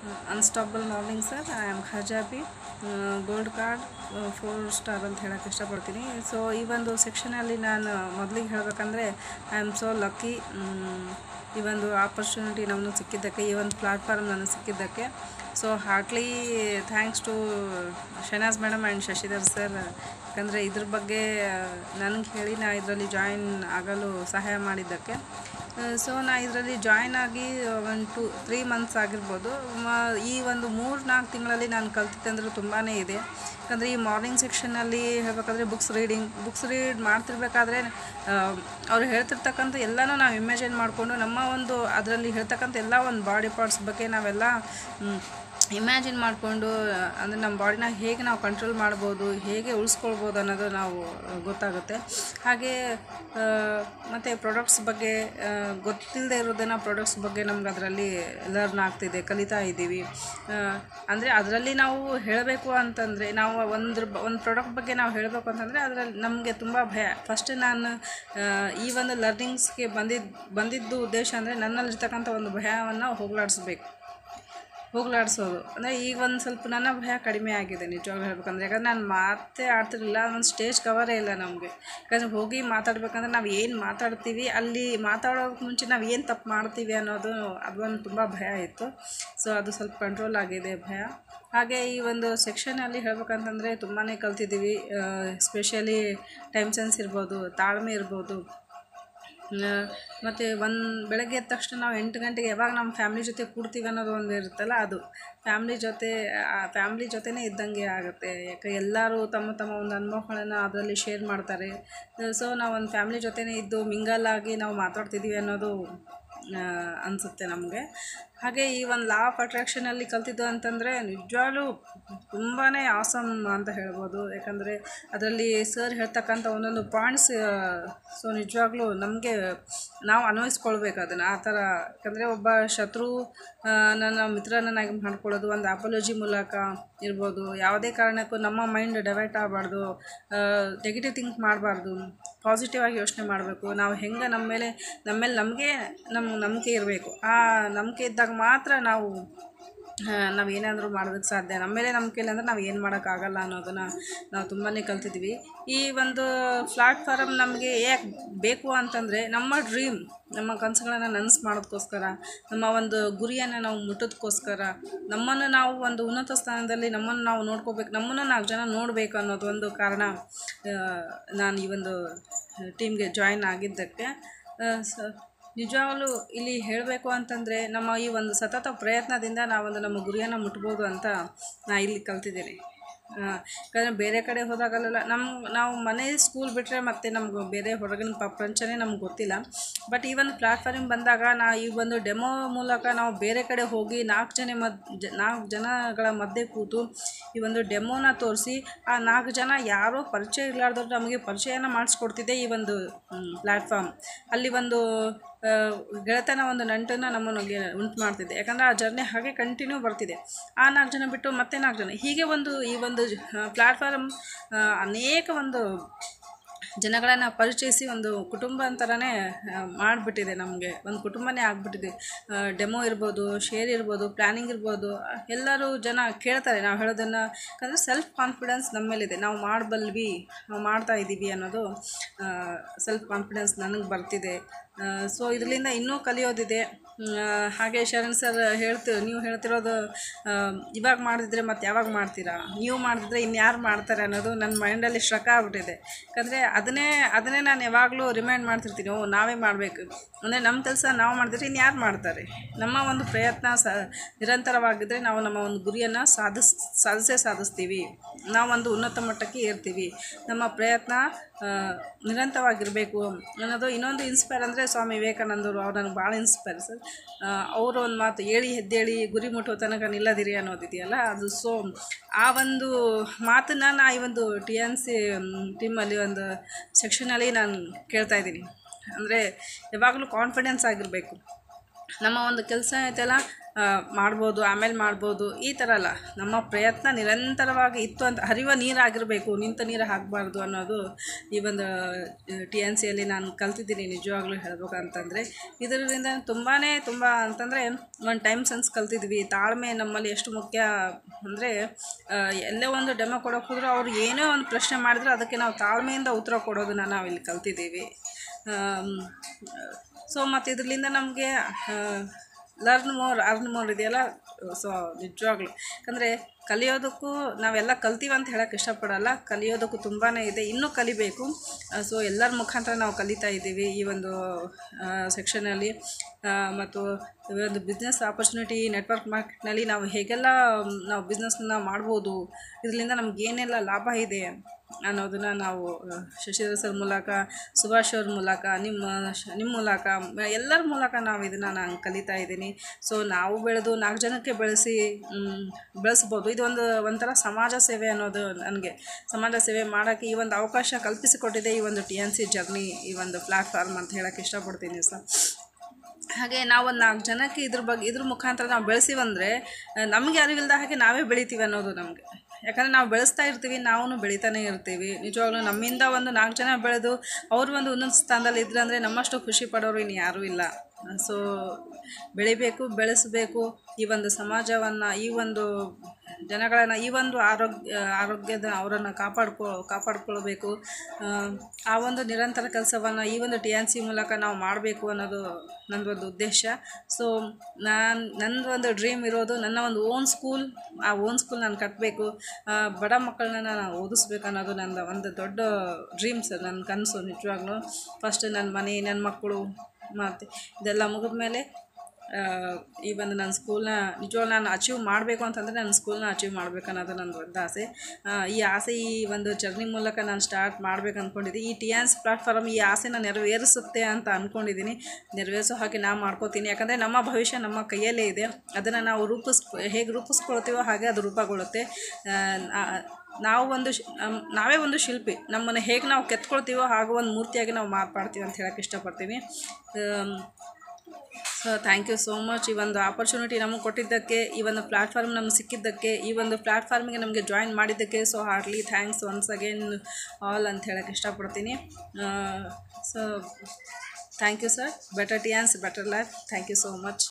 unstoppable morning sir I am ಖಜಾಬಿ gold card four star ಅಂತ ಹೇಳೋಕ್ಕೆ ಇಷ್ಟಪಡ್ತೀನಿ ಸೊ ಈ ಒಂದು ಸೆಕ್ಷನಲ್ಲಿ ನಾನು ಮೊದಲಿಗೆ ಹೇಳಬೇಕಂದ್ರೆ ಐ ಆಮ್ ಸೋ ಲಕ್ಕಿ ಈ ಒಂದು ಆಪರ್ಚುನಿಟಿ ನಮಗೆ ಸಿಕ್ಕಿದ್ದಕ್ಕೆ ಈ ಒಂದು ಪ್ಲಾಟ್ಫಾರ್ಮ್ ನನಗೆ ಸಿಕ್ಕಿದ್ದಕ್ಕೆ so heartly thanks to Shanaz madam and Shashidhar sir ಯಾಕಂದರೆ ಇದ್ರ ಬಗ್ಗೆ ನನಗೆ ಹೇಳಿ ನಾ ಇದರಲ್ಲಿ ಜಾಯಿನ್ ಆಗಲು ಸಹಾಯ ಮಾಡಿದ್ದಕ್ಕೆ ಸೊ ನಾ ಇದರಲ್ಲಿ ಜಾಯ್ನ್ ಆಗಿ ಒಂದು ಟು ತ್ರೀ ಮಂತ್ಸ್ ಆಗಿರ್ಬೋದು ಮ ಈ ಒಂದು ಮೂರು ನಾಲ್ಕು ತಿಂಗಳಲ್ಲಿ ನಾನು ಕಲ್ತಿದ್ದಂದ್ರೆ ತುಂಬಾ ಇದೆ ಯಾಕಂದರೆ ಈ ಮಾರ್ನಿಂಗ್ ಸೆಕ್ಷನಲ್ಲಿ ಹೇಳ್ಬೇಕಾದ್ರೆ ಬುಕ್ಸ್ ರೀಡಿಂಗ್ ಬುಕ್ಸ್ ರೀಡ್ ಮಾಡ್ತಿರ್ಬೇಕಾದ್ರೆ ಅವ್ರು ಹೇಳ್ತಿರ್ತಕ್ಕಂಥ ಎಲ್ಲನೂ ನಾವು ಇಮ್ಯಾಜಿನ್ ಮಾಡಿಕೊಂಡು ನಮ್ಮ ಒಂದು ಅದರಲ್ಲಿ ಹೇಳ್ತಕ್ಕಂಥ ಎಲ್ಲ ಒಂದು ಬಾಡಿ ಪಾರ್ಟ್ಸ್ ಬಗ್ಗೆ ನಾವೆಲ್ಲ ಇಮ್ಯಾಜಿನ್ ಮಾಡಿಕೊಂಡು ಅಂದರೆ ನಮ್ಮ ಬಾಡಿನ ಹೇಗೆ ನಾವು ಕಂಟ್ರೋಲ್ ಮಾಡ್ಬೋದು ಹೇಗೆ ಉಳಿಸ್ಕೊಳ್ಬೋದು ಅನ್ನೋದು ನಾವು ಗೊತ್ತಾಗುತ್ತೆ ಹಾಗೆ ಮತ್ತು ಪ್ರಾಡಕ್ಟ್ಸ್ ಬಗ್ಗೆ ಗೊತ್ತಿಲ್ಲದೆ ಇರೋದನ್ನು ಪ್ರಾಡಕ್ಟ್ಸ್ ಬಗ್ಗೆ ನಮ್ಗೆ ಅದರಲ್ಲಿ ಲರ್ನ್ ಆಗ್ತಿದೆ ಕಲಿತಾ ಇದ್ದೀವಿ ಅಂದರೆ ಅದರಲ್ಲಿ ನಾವು ಹೇಳಬೇಕು ಅಂತಂದರೆ ನಾವು ಒಂದ್ರ ಒಂದು ಪ್ರಾಡಕ್ಟ್ ಬಗ್ಗೆ ನಾವು ಹೇಳಬೇಕು ಅಂತಂದರೆ ಅದರಲ್ಲಿ ನಮಗೆ ತುಂಬ ಭಯ ಫಸ್ಟ್ ನಾನು ಈ ಒಂದು ಲರ್ನಿಂಗ್ಸ್ಗೆ ಬಂದಿದ್ದು ಬಂದಿದ್ದು ಉದ್ದೇಶ ಅಂದರೆ ನನ್ನಲ್ಲಿರ್ತಕ್ಕಂಥ ಒಂದು ಭಯವನ್ನು ಹೋಗಲಾಡಿಸ್ಬೇಕು ಹೋಗಲಾಡಿಸೋದು ಅಂದರೆ ಈಗ ಒಂದು ಸ್ವಲ್ಪ ನನ್ನ ಭಯ ಕಡಿಮೆ ಆಗಿದೆ ನಿಜವಾಗ್ಲೂ ಹೇಳ್ಬೇಕಂದ್ರೆ ಯಾಕಂದ್ರೆ ನಾನು ಮಾತೇ ಆಡ್ತಿರಲಿಲ್ಲ ಒಂದು ಸ್ಟೇಜ್ ಕವರೇ ಇಲ್ಲ ನಮಗೆ ಯಾಕಂದರೆ ಹೋಗಿ ಮಾತಾಡ್ಬೇಕಂದ್ರೆ ನಾವು ಏನು ಮಾತಾಡ್ತೀವಿ ಅಲ್ಲಿ ಮಾತಾಡೋಕ್ಕೆ ಮುಂಚೆ ನಾವು ಏನು ತಪ್ಪು ಮಾಡ್ತೀವಿ ಅನ್ನೋದು ಅದೊಂದು ತುಂಬ ಭಯ ಇತ್ತು ಸೊ ಅದು ಸ್ವಲ್ಪ ಕಂಟ್ರೋಲ್ ಆಗಿದೆ ಭಯ ಹಾಗೆ ಈ ಒಂದು ಸೆಕ್ಷನಲ್ಲಿ ಹೇಳ್ಬೇಕಂತಂದರೆ ತುಂಬಾ ಕಲ್ತಿದ್ದೀವಿ ಸ್ಪೆಷಲಿ ಟೈಮ್ ಸೆನ್ಸ್ ಇರ್ಬೋದು ತಾಳ್ಮೆ ಇರ್ಬೋದು ಮತ್ತು ಒಂದು ಬೆಳಗ್ಗೆ ಎದ್ದ ತಕ್ಷಣ ನಾವು ಎಂಟು ಗಂಟೆಗೆ ಯಾವಾಗ ನಮ್ಮ ಫ್ಯಾಮ್ಲಿ ಜೊತೆ ಕೂಡ್ತೀವಿ ಅನ್ನೋದು ಒಂದು ಇರುತ್ತಲ್ಲ ಅದು ಫ್ಯಾಮ್ಲಿ ಜೊತೆ ಆ ಫ್ಯಾಮ್ಲಿ ಜೊತೆನೇ ಇದ್ದಂಗೆ ಆಗುತ್ತೆ ಯಾಕೆ ಎಲ್ಲರೂ ತಮ್ಮ ತಮ್ಮ ಒಂದು ಅನುಭವಗಳನ್ನು ಅದರಲ್ಲಿ ಶೇರ್ ಮಾಡ್ತಾರೆ ಸೊ ನಾವು ಒಂದು ಫ್ಯಾಮ್ಲಿ ಜೊತೆನೇ ಇದ್ದು ಮಿಂಗಲ್ ಆಗಿ ನಾವು ಮಾತಾಡ್ತಿದ್ದೀವಿ ಅನ್ನೋದು ಅನಿಸುತ್ತೆ ನಮಗೆ ಹಾಗೆ ಈ ಒಂದು ಲಾ ಆಫ್ ಅಟ್ರಾಕ್ಷನಲ್ಲಿ ಕಲ್ತಿದ್ದು ಅಂತಂದರೆ ನಿಜವಾಗ್ಲೂ ತುಂಬಾ ಆಸಮ್ ಅಂತ ಹೇಳ್ಬೋದು ಯಾಕಂದರೆ ಅದರಲ್ಲಿ ಸರ್ ಹೇಳ್ತಕ್ಕಂಥ ಒಂದೊಂದು ಪಾಯಿಂಟ್ಸ್ ಸೊ ನಿಜವಾಗ್ಲೂ ನಮಗೆ ನಾವು ಅನ್ವಯಿಸ್ಕೊಳ್ಬೇಕು ಅದನ್ನು ಆ ಥರ ಯಾಕಂದರೆ ಒಬ್ಬ ಶತ್ರು ನನ್ನ ಮಿತ್ರನನ್ನಾಗಿ ಮಾಡ್ಕೊಳ್ಳೋದು ಒಂದು ಅಪಾಲಜಿ ಮೂಲಕ ಇರ್ಬೋದು ಯಾವುದೇ ಕಾರಣಕ್ಕೂ ನಮ್ಮ ಮೈಂಡ್ ಡೈವರ್ಟ್ ಆಗಬಾರ್ದು ನೆಗೆಟಿವ್ ಥಿಂಕ್ ಮಾಡಬಾರ್ದು ಪಾಸಿಟಿವ್ ಆಗಿ ಯೋಚನೆ ಮಾಡಬೇಕು ನಾವು ಹೆಂಗೆ ನಮ್ಮ ಮೇಲೆ ನಮ್ಮ ಮೇಲೆ ನಮಗೆ ನಮ್ಮ ನಂಬಿಕೆ ಇರಬೇಕು ಆ ನಂಬಿಕೆ ಇದ್ದಾಗ ಮಾತ್ರ ನಾವು ನಾವು ಏನಾದರೂ ಮಾಡೋದಕ್ಕೆ ಸಾಧ್ಯ ನಮ್ಮ ಮೇಲೆ ನಂಬಿಕೆ ಇಲ್ಲ ಅಂದರೆ ನಾವು ಏನು ಮಾಡೋಕ್ಕಾಗಲ್ಲ ಅನ್ನೋದನ್ನು ನಾವು ತುಂಬಾ ಕಲ್ತಿದ್ವಿ ಈ ಒಂದು ಪ್ಲಾಟ್ಫಾರಮ್ ನಮಗೆ ಯಾಕೆ ಬೇಕು ಅಂತಂದರೆ ನಮ್ಮ ಡ್ರೀಮ್ ನಮ್ಮ ಕನಸುಗಳನ್ನು ನನಸು ಮಾಡೋದಕ್ಕೋಸ್ಕರ ನಮ್ಮ ಒಂದು ಗುರಿಯನ್ನು ನಾವು ಮುಟ್ಟೋದಕ್ಕೋಸ್ಕರ ನಮ್ಮನ್ನು ನಾವು ಒಂದು ಉನ್ನತ ಸ್ಥಾನದಲ್ಲಿ ನಮ್ಮನ್ನು ನಾವು ನೋಡ್ಕೋಬೇಕು ನಮ್ಮನ್ನು ನಾಲ್ಕು ಜನ ನೋಡಬೇಕು ಅನ್ನೋದು ಒಂದು ಕಾರಣ ನಾನು ಈ ಒಂದು ಟೀಮ್ಗೆ ಜಾಯಿನ್ ಆಗಿದ್ದಕ್ಕೆ ಸ ನಿಜವಾಗ್ಲೂ ಇಲ್ಲಿ ಹೇಳಬೇಕು ಅಂತಂದರೆ ನಮ್ಮ ಈ ಒಂದು ಸತತ ಪ್ರಯತ್ನದಿಂದ ನಾವೊಂದು ನಮ್ಮ ಗುರಿಯನ್ನು ಮುಟ್ಬೋದು ಅಂತ ನಾ ಇಲ್ಲಿ ಕಲ್ತಿದ್ದೀನಿ ಯಾಕಂದರೆ ಬೇರೆ ಕಡೆ ಹೋದಾಗಲೆಲ್ಲ ನಮ್ಮ ನಾವು ಮನೆ ಸ್ಕೂಲ್ ಬಿಟ್ಟರೆ ಮತ್ತು ನಮ್ಗೆ ಬೇರೆ ಹೊರಗಿನ ಪ್ರಪಂಚನೇ ನಮ್ಗೆ ಗೊತ್ತಿಲ್ಲ ಬಟ್ ಈ ಒಂದು ಪ್ಲ್ಯಾಟ್ಫಾರ್ಮ್ ಬಂದಾಗ ನಾ ಈ ಒಂದು ಡೆಮೋ ಮೂಲಕ ನಾವು ಬೇರೆ ಕಡೆ ಹೋಗಿ ನಾಲ್ಕು ಜನ ಮದ್ ಜ ನಾಲ್ಕು ಜನಗಳ ಮಧ್ಯೆ ಕೂತು ಈ ಒಂದು ಡೆಮೋನ ತೋರಿಸಿ ಆ ನಾಲ್ಕು ಜನ ಯಾರೋ ಪರಿಚಯ ಇರಲಾರ್ದವ್ರು ನಮಗೆ ಪರಿಚಯನ ಮಾಡಿಸ್ಕೊಡ್ತಿದ್ದೆ ಈ ಒಂದು ಪ್ಲ್ಯಾಟ್ಫಾರ್ಮ್ ಅಲ್ಲಿ ಒಂದು ಗೆಳೆತನ ಒಂದು ನಂಟನ್ನು ನಮ್ಮನ್ನು ಉಂಟು ಮಾಡ್ತಿದ್ದೆ ಯಾಕಂದರೆ ಆ ಜರ್ನಿ ಹಾಗೆ ಕಂಟಿನ್ಯೂ ಬರ್ತಿದೆ ಆ ನಾಲ್ಕು ಜನ ಬಿಟ್ಟು ಮತ್ತೆ ನಾಲ್ಕು ಜನ ಹೀಗೆ ಒಂದು ಈ ಒಂದು ಪ್ಲ್ಯಾಟ್ಫಾರ್ಮ್ ಅನೇಕ ಒಂದು ಜನಗಳನ್ನು ಪರಿಚಯಿಸಿ ಒಂದು ಕುಟುಂಬ ಅಂತರನೇ ಮಾಡಿಬಿಟ್ಟಿದೆ ನಮಗೆ ಒಂದು ಕುಟುಂಬನೇ ಆಗಿಬಿಟ್ಟಿದೆ ಡೆಮೋ ಇರ್ಬೋದು ಶೇರ್ ಇರ್ಬೋದು ಪ್ಲ್ಯಾನಿಂಗ್ ಇರ್ಬೋದು ಎಲ್ಲರೂ ಜನ ಕೇಳ್ತಾರೆ ನಾವು ಹೇಳೋದನ್ನು ಯಾಕಂದರೆ ಸೆಲ್ಫ್ ಕಾನ್ಫಿಡೆನ್ಸ್ ನಮ್ಮ ಮೇಲಿದೆ ನಾವು ಮಾಡಬಲ್ವಿ ನಾವು ಮಾಡ್ತಾ ಇದ್ದೀವಿ ಅನ್ನೋದು ಸೆಲ್ಫ್ ಕಾನ್ಫಿಡೆನ್ಸ್ ನನಗೆ ಬರ್ತಿದೆ ಸೊ ಇದರಿಂದ ಇನ್ನೂ ಕಲಿಯೋದಿದೆ ಹಾಗೆ ಶರಣ್ ಸರ್ ಹೇಳ್ತಿ ನೀವು ಹೇಳ್ತಿರೋದು ಇವಾಗ ಮಾಡಿದ್ರೆ ಮತ್ತು ಯಾವಾಗ ಮಾಡ್ತೀರಾ ನೀವು ಮಾಡಿದ್ರೆ ಇನ್ಯಾರು ಮಾಡ್ತಾರೆ ಅನ್ನೋದು ನನ್ನ ಮೈಂಡಲ್ಲಿ ಸ್ಟ್ರಕ್ ಆಗ್ಬಿಟ್ಟಿದೆ ಯಾಕಂದರೆ ಅದನ್ನೇ ಅದನ್ನೇ ನಾನು ಯಾವಾಗಲೂ ರಿಮೈಂಡ್ ಮಾಡ್ತಿರ್ತೀನಿ ಓ ನಾವೇ ಮಾಡಬೇಕು ಅಂದರೆ ನಮ್ಮ ಕೆಲಸ ನಾವು ಮಾಡಿದ್ರೆ ಇನ್ಯಾರು ಮಾಡ್ತಾರೆ ನಮ್ಮ ಒಂದು ಪ್ರಯತ್ನ ಸ ನಿರಂತರವಾಗಿದ್ದರೆ ನಾವು ನಮ್ಮ ಒಂದು ಗುರಿಯನ್ನು ಸಾಧಿಸ್ ಸಾಧಿಸೇ ಸಾಧಿಸ್ತೀವಿ ನಾವು ಒಂದು ಉನ್ನತ ಮಟ್ಟಕ್ಕೆ ಏರ್ತೀವಿ ನಮ್ಮ ಪ್ರಯತ್ನ ನಿರಂತರವಾಗಿರಬೇಕು ಅನ್ನೋದು ಇನ್ನೊಂದು ಇನ್ಸ್ಪೈರ್ ಅಂದರೆ ಸ್ವಾಮಿ ವಿವೇಕಾನಂದರು ಅವ್ರು ನನಗೆ ಭಾಳ ಇನ್ಸ್ಪೈರ್ ಸರ್ ಅವರು ಒಂದು ಮಾತು ಹೇಳಿ ಎದ್ದೇಳಿ ಗುರಿ ಮುಟ್ಟುವ ತನಕ ನಿಲ್ಲದಿರಿ ಅನ್ನೋದಿದೆಯಲ್ಲ ಅದು ಸೊ ಆ ಒಂದು ಮಾತನ್ನು ನಾ ಈ ಒಂದು ಟಿ ಎನ್ ಸಿ ಟೀಮಲ್ಲಿ ಒಂದು ಸೆಕ್ಷನಲ್ಲಿ ನಾನು ಕೇಳ್ತಾ ಇದ್ದೀನಿ ಅಂದರೆ ಯಾವಾಗಲೂ ಕಾನ್ಫಿಡೆನ್ಸ್ ಆಗಿರಬೇಕು ನಮ್ಮ ಒಂದು ಕೆಲಸ ಐತಲ್ಲ ಆ, ಮಾಡ್ಬೋದು ಆಮೇಲೆ ಮಾಡ್ಬೋದು ಈ ಥರ ಅಲ್ಲ ನಮ್ಮ ಪ್ರಯತ್ನ ನಿರಂತರವಾಗಿ ಇತ್ತು ಅಂತ ಹರಿಯುವ ನೀರಾಗಿರಬೇಕು ನಿಂತ ನೀರು ಹಾಕಬಾರ್ದು ಅನ್ನೋದು ಈ ಒಂದು ಟಿ ಎನ್ ಸಿಯಲ್ಲಿ ನಾನು ಕಲ್ತಿದ್ದೀನಿ ನಿಜವಾಗ್ಲೂ ಹೇಳ್ಬೇಕಂತಂದರೆ ಇದರಿಂದ ತುಂಬಾ ತುಂಬ ಅಂತಂದರೆ ಒಂದು ಟೈಮ್ ಸೆನ್ಸ್ ಕಲ್ತಿದ್ವಿ ತಾಳ್ಮೆ ನಮ್ಮಲ್ಲಿ ಎಷ್ಟು ಮುಖ್ಯ ಅಂದರೆ ಎಲ್ಲೇ ಒಂದು ಡೆಮೋ ಕೊಡೋಕೆ ಹೋದ್ರೆ ಅವ್ರು ಏನೇ ಒಂದು ಪ್ರಶ್ನೆ ಮಾಡಿದ್ರೆ ಅದಕ್ಕೆ ನಾವು ತಾಳ್ಮೆಯಿಂದ ಉತ್ತರ ಕೊಡೋದನ್ನ ನಾವು ಇಲ್ಲಿ ಕಲ್ತಿದ್ದೀವಿ ಸೊ ಮತ್ತು ಇದರಿಂದ ನಮಗೆ ಲರ್ನ್ ಮೋರ್ ಅರ್ನ್ ಮೋರ್ ಇದೆಯಲ್ಲ ಸೊ ನಿಜವಾಗ್ಲು ಯಾಕಂದರೆ ಕಲಿಯೋದಕ್ಕೂ ನಾವೆಲ್ಲ ಕಲ್ತೀವಿ ಅಂತ ಹೇಳೋಕ್ಕೆ ಇಷ್ಟಪಡಲ್ಲ ಕಲಿಯೋದಕ್ಕೂ ತುಂಬಾ ಇದೆ ಇನ್ನೂ ಕಲಿಬೇಕು ಸೊ ಎಲ್ಲರ ಮುಖಾಂತರ ನಾವು ಕಲಿತಾ ಇದ್ದೀವಿ ಈ ಒಂದು ಸೆಕ್ಷನಲ್ಲಿ ಮತ್ತು ಈ ಒಂದು ಬಿಸ್ನೆಸ್ ಆಪರ್ಚುನಿಟಿ ನೆಟ್ವರ್ಕ್ ಮಾರ್ಕೆಟ್ನಲ್ಲಿ ನಾವು ಹೇಗೆಲ್ಲ ಮ್, ನಾವು ಬಿಸ್ನೆಸ್ನ ಮಾಡ್ಬೋದು ಇದರಿಂದ ನಮ್ಗೆ ಏನೆಲ್ಲ ಲಾಭ ಇದೆ ಅನ್ನೋದನ್ನ ನಾವು ಆ, ಶಶಿಧರ್ ಸರ್ ಮೂಲಕ ಸುಭಾಷ್ ಅವ್ರ ಮೂಲಕ ನಿಮ್ಮ ಶ- ನಿಮ್ಮ ಮೂಲಕ ಮ- ಎಲ್ಲರ ಮೂಲಕ ನಾವು ಇದನ್ನು ನಾನು ಕಲಿತಾ ಇದ್ದೀನಿ ಸೊ ನಾವು ಬೆಳೆದು ನಾಲ್ಕು ಜನಕ್ಕೆ ಬೆಳೆಸಿ ಮ್, ಬೆಳೆಸ್ಬೋದು ಇದು ಒಂದು ಒಂಥರ ಸಮಾಜ ಸೇವೆ ಅನ್ನೋದು ನನಗೆ ಸಮಾಜ ಸೇವೆ ಮಾಡೋಕ್ಕೆ ಈ ಒಂದು ಅವಕಾಶ ಕಲ್ಪಿಸಿಕೊಟ್ಟಿದೆ ಈ ಒಂದು ಟಿ ಎನ್ ಸಿ ಜರ್ನಿ ಈ ಒಂದು ಪ್ಲ್ಯಾಟ್ಫಾರ್ಮ್ ಅಂತ ಹೇಳೋಕ್ಕೆ ಇಷ್ಟಪಡ್ತೀನಿ ಸರ್ ಹಾಗೆ ನಾವು ಒಂದು ನಾಲ್ಕು ಜನಕ್ಕೆ ಇದ್ರ ಬಗ್ಗೆ ಇದ್ರ ಮುಖಾಂತರ ನಾವು ಬೆಳೆಸಿವಂದರೆ ನಮಗೆ ಅರಿವಿಲ್ಲದ ಹಾಗೆ ನಾವೇ ಬೆಳಿತೀವಿ ಅನ್ನೋದು ನಮಗೆ ಯಾಕಂದರೆ ನಾವು ಬೆಳೆಸ್ತಾ ಇರ್ತೀವಿ ನಾವು ಬೆಳಿತಾನೆ ಇರ್ತೀವಿ ನಿಜವಾಗ್ಲೂ ನಮ್ಮಿಂದ ಒಂದು ನಾಲ್ಕು ಜನ ಬೆಳೆದು ಅವರು ಒಂದು ಉನ್ನತ ಸ್ಥಾನದಲ್ಲಿ ಇದ್ರೆ ಅಂದರೆ ನಮ್ಮಷ್ಟು ಖುಷಿ ಪಡೋರು ಇನ್ನು ಯಾರೂ ಇಲ್ಲ ಸೊ ಬೆಳಿಬೇಕು ಬೆಳೆಸಬೇಕು ಈ ಒಂದು ಸಮಾಜವನ್ನು ಈ ಒಂದು ಜನಗಳನ್ನು ಈ ಒಂದು ಆರೋಗ್ಯ ಆರೋಗ್ಯದ ಅವರನ್ನು ಕಾಪಾಡ್ಕೊ ಕಾಪಾಡ್ಕೊಳ್ಬೇಕು ಆ, ಆ ಒಂದು ನಿರಂತರ ಕೆಲಸವನ್ನು ಈ ಒಂದು ಟಿ ಎನ್ ಸಿ ಮೂಲಕ ನಾವು ಮಾಡಬೇಕು ಅನ್ನೋದು ನನ್ನದೊಂದು ಉದ್ದೇಶ ಸೊ ನಾನು ನಂದು ಒಂದು ಡ್ರೀಮ್ ಇರೋದು ನನ್ನ ಒಂದು ಓನ್ ಸ್ಕೂಲ್ ಆ ಓನ್ ಸ್ಕೂಲ್ ನಾನು ಕಟ್ಟಬೇಕು ಬಡ ಮಕ್ಕಳನ್ನ ನಾನು ಓದಿಸ್ಬೇಕು ಅನ್ನೋದು ನನ್ನ ಒಂದು ದೊಡ್ಡ ಡ್ರೀಮ್ ಸರ್ ನನ್ನ ಕನಸು ನಿಜವಾಗ್ಲೂ ಫಸ್ಟ್ ನನ್ನ ಮನೆ ನನ್ನ ಮಕ್ಕಳು ಮತ್ತು ಇದೆಲ್ಲ ಮುಗಿದ ಮೇಲೆ ಈ ಒಂದು ನನ್ನ ಸ್ಕೂಲ್ನ ನಿಜವಾಗ್ಲೂ ನಾನು ಅಚೀವ್ ಮಾಡಬೇಕು ಅಂತಂದರೆ ನನ್ನ ಸ್ಕೂಲ್ನ ಅಚೀವ್ ಮಾಡ್ಬೇಕು ಅನ್ನೋದು ನನ್ನ ದೊಡ್ಡ ಆಸೆ ಆ, ಈ ಆಸೆ ಈ ಒಂದು ಜರ್ನಿ ಮೂಲಕ ನಾನು ಸ್ಟಾರ್ಟ್ ಮಾಡ್ಬೇಕು ಅಂದ್ಕೊಂಡಿದ್ದೀನಿ ಈ ಟಿ ಎನ್ಸ್ ಪ್ಲಾಟ್ಫಾರ್ಮ್ ಈ ಆಸೆನ ನೆರವೇರಿಸುತ್ತೆ ಅಂತ ಅಂದ್ಕೊಂಡಿದ್ದೀನಿ ನೆರವೇರಿಸೋ ಹಾಗೆ ನಾವು ಮಾಡ್ಕೋತೀನಿ ಯಾಕಂದರೆ ನಮ್ಮ ಭವಿಷ್ಯ ನಮ್ಮ ಕೈಯಲ್ಲೇ ಇದೆ ಅದನ್ನು ನಾವು ರೂಪಿಸ್ ಹೇಗೆ ರೂಪಿಸ್ಕೊಳ್ತೀವೋ ಹಾಗೆ ಅದು ರೂಪುಗೊಳ್ಳುತ್ತೆ ಆ, ನಾ- ನಾವು ಒಂದು ಶ್- ನಮ್- ನಾವೇ ಒಂದು ಶಿಲ್ಪಿ ನಮ್ಮನ್ನು ಹೇಗೆ ನಾವು ಕೆತ್ಕೊಳ್ತೀವೋ ಹಾಗೂ ಒಂದು ಮೂರ್ತಿಯಾಗಿ ನಾವು ಮಾರ್ಪಾಡ್ತೀವಿ ಅಂತ ಹೇಳೋಕ್ಕೆ ಇಷ್ಟಪಡ್ತೀನಿ um, so thank you so much ಈ ಒಂದು ಆಪರ್ಚುನಿಟಿ ನಮಗೆ ಕೊಟ್ಟಿದ್ದಕ್ಕೆ ಈ ಒಂದು ಪ್ಲ್ಯಾಟ್ಫಾರ್ಮ್ ನಮ್ಗೆ ಸಿಕ್ಕಿದ್ದಕ್ಕೆ ಈ ಒಂದು ಪ್ಲ್ಯಾಟ್ಫಾರ್ಮಿಗೆ ನಮಗೆ ಜಾಯಿನ್ ಮಾಡಿದ್ದಕ್ಕೆ so hardly thanks once again all ಅಂತ ಹೇಳೋಕ್ಕೆ ಇಷ್ಟಪಡ್ತೀನಿ so thank you sir better ಟಿಯಾನ್ಸ್ better life thank you so much